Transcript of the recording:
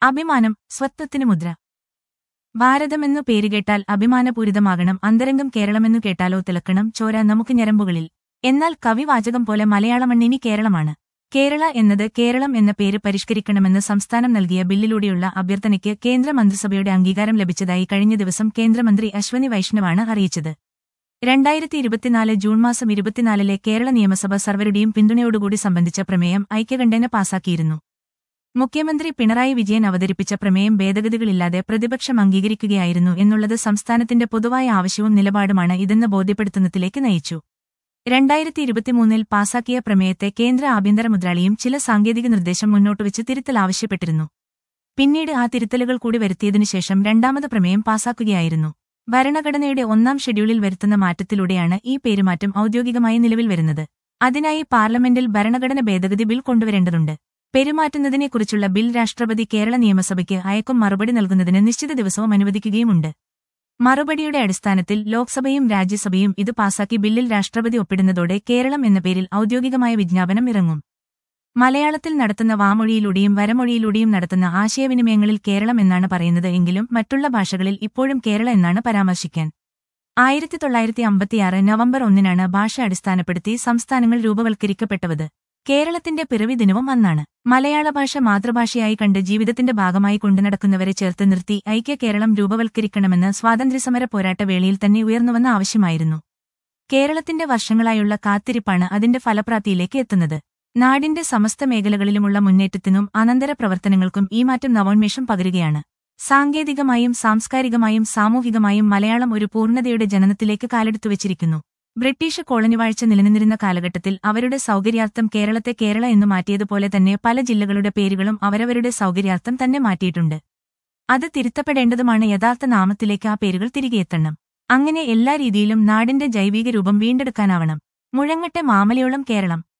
അഭിമാനം സ്വത്വത്തിന് മുദ്ര ഭാരതമെന്നു പേരുകേട്ടാൽ അഭിമാനപൂരിതമാകണം അന്തരംഗം കേരളമെന്നു കേട്ടാലോ തിളക്കണം ചോര നമുക്ക് ഞരമ്പുകളിൽ എന്നാൽ കവിവാചകം പോലെ മലയാളമണ്ണിനി കേരളമാണ് കേരള എന്നത് കേരളം എന്ന പേര് പരിഷ്കരിക്കണമെന്ന് സംസ്ഥാനം നൽകിയ ബില്ലിലൂടെയുള്ള അഭ്യർത്ഥനയ്ക്ക് കേന്ദ്ര മന്ത്രിസഭയുടെ അംഗീകാരം ലഭിച്ചതായി കഴിഞ്ഞ ദിവസം കേന്ദ്രമന്ത്രി അശ്വനി വൈഷ്ണവാണ് അറിയിച്ചത് രണ്ടായിരത്തി ഇരുപത്തിനാല് ജൂൺ മാസം ഇരുപത്തിനാലിലെ കേരള നിയമസഭ സർവരുടെയും പിന്തുണയോടുകൂടി സംബന്ധിച്ച പ്രമേയം ഐക്യകണ്ഠേന പാസാക്കിയിരുന്നു മുഖ്യമന്ത്രി പിണറായി വിജയൻ അവതരിപ്പിച്ച പ്രമേയം ഭേദഗതികളില്ലാതെ പ്രതിപക്ഷം അംഗീകരിക്കുകയായിരുന്നു എന്നുള്ളത് സംസ്ഥാനത്തിന്റെ പൊതുവായ ആവശ്യവും നിലപാടുമാണ് ഇതെന്ന് ബോധ്യപ്പെടുത്തുന്നതിലേക്ക് നയിച്ചു രണ്ടായിരത്തി ഇരുപത്തിമൂന്നിൽ പാസാക്കിയ പ്രമേയത്തെ കേന്ദ്ര ആഭ്യന്തര മുദ്രാളിയും ചില സാങ്കേതിക നിർദ്ദേശം മുന്നോട്ടുവച്ച് തിരുത്തൽ ആവശ്യപ്പെട്ടിരുന്നു പിന്നീട് ആ തിരുത്തലുകൾ കൂടി വരുത്തിയതിനുശേഷം രണ്ടാമത് പ്രമേയം പാസാക്കുകയായിരുന്നു ഭരണഘടനയുടെ ഒന്നാം ഷെഡ്യൂളിൽ വരുത്തുന്ന മാറ്റത്തിലൂടെയാണ് ഈ പേരുമാറ്റം ഔദ്യോഗികമായി നിലവിൽ വരുന്നത് അതിനായി പാർലമെന്റിൽ ഭരണഘടന ഭേദഗതി ബിൽ കൊണ്ടുവരേണ്ടതുണ്ട് പെരുമാറ്റുന്നതിനെക്കുറിച്ചുള്ള ബിൽ രാഷ്ട്രപതി കേരള നിയമസഭയ്ക്ക് അയക്കും മറുപടി നൽകുന്നതിന് നിശ്ചിത ദിവസവും അനുവദിക്കുകയുമുണ്ട് മറുപടിയുടെ അടിസ്ഥാനത്തിൽ ലോക്സഭയും രാജ്യസഭയും ഇത് പാസാക്കി ബില്ലിൽ രാഷ്ട്രപതി ഒപ്പിടുന്നതോടെ കേരളം എന്ന പേരിൽ ഔദ്യോഗികമായ വിജ്ഞാപനം ഇറങ്ങും മലയാളത്തിൽ നടത്തുന്ന വാമൊഴിയിലൂടെയും വരമൊഴിയിലൂടെയും നടത്തുന്ന ആശയവിനിമയങ്ങളിൽ കേരളം എന്നാണ് പറയുന്നത് എങ്കിലും മറ്റുള്ള ഭാഷകളിൽ ഇപ്പോഴും കേരള എന്നാണ് പരാമർശിക്കാൻ ആയിരത്തി തൊള്ളായിരത്തി അമ്പത്തിയാറ് നവംബർ ഒന്നിനാണ് ഭാഷ അടിസ്ഥാനപ്പെടുത്തി സംസ്ഥാനങ്ങൾ രൂപവൽക്കരിക്കപ്പെട്ടത് കേരളത്തിന്റെ പിറവി ദിനവും അന്നാണ് മലയാള ഭാഷ മാതൃഭാഷയായി കണ്ട് ജീവിതത്തിന്റെ ഭാഗമായി കൊണ്ടുനടക്കുന്നവരെ ചേർത്ത് നിർത്തി ഐക്യ കേരളം രൂപവൽക്കരിക്കണമെന്ന് സ്വാതന്ത്ര്യസമര പോരാട്ട വേളയിൽ തന്നെ ഉയർന്നുവന്ന ആവശ്യമായിരുന്നു കേരളത്തിന്റെ വർഷങ്ങളായുള്ള കാത്തിരിപ്പാണ് അതിന്റെ ഫലപ്രാപ്തിയിലേക്ക് എത്തുന്നത് നാടിന്റെ സമസ്ത മേഖലകളിലുമുള്ള മുന്നേറ്റത്തിനും അനന്തര പ്രവർത്തനങ്ങൾക്കും ഈ മാറ്റം നവോന്മേഷം പകരുകയാണ് സാങ്കേതികമായും സാംസ്കാരികമായും സാമൂഹികമായും മലയാളം ഒരു പൂർണ്ണതയുടെ ജനനത്തിലേക്ക് കാലെടുത്തുവച്ചിരിക്കുന്നു ബ്രിട്ടീഷ് കോളനിവാഴ്ച നിലനിന്നിരുന്ന കാലഘട്ടത്തിൽ അവരുടെ സൗകര്യാർത്ഥം കേരളത്തെ കേരള എന്നു മാറ്റിയതുപോലെ തന്നെ പല ജില്ലകളുടെ പേരുകളും അവരവരുടെ സൗകര്യാർത്ഥം തന്നെ മാറ്റിയിട്ടുണ്ട് അത് തിരുത്തപ്പെടേണ്ടതുമാണ് യഥാർത്ഥ നാമത്തിലേക്ക് ആ പേരുകൾ തിരികെയെത്തണം അങ്ങനെ എല്ലാ രീതിയിലും നാടിന്റെ ജൈവിക രൂപം വീണ്ടെടുക്കാനാവണം മുഴങ്ങട്ടെ മാമലയോളം കേരളം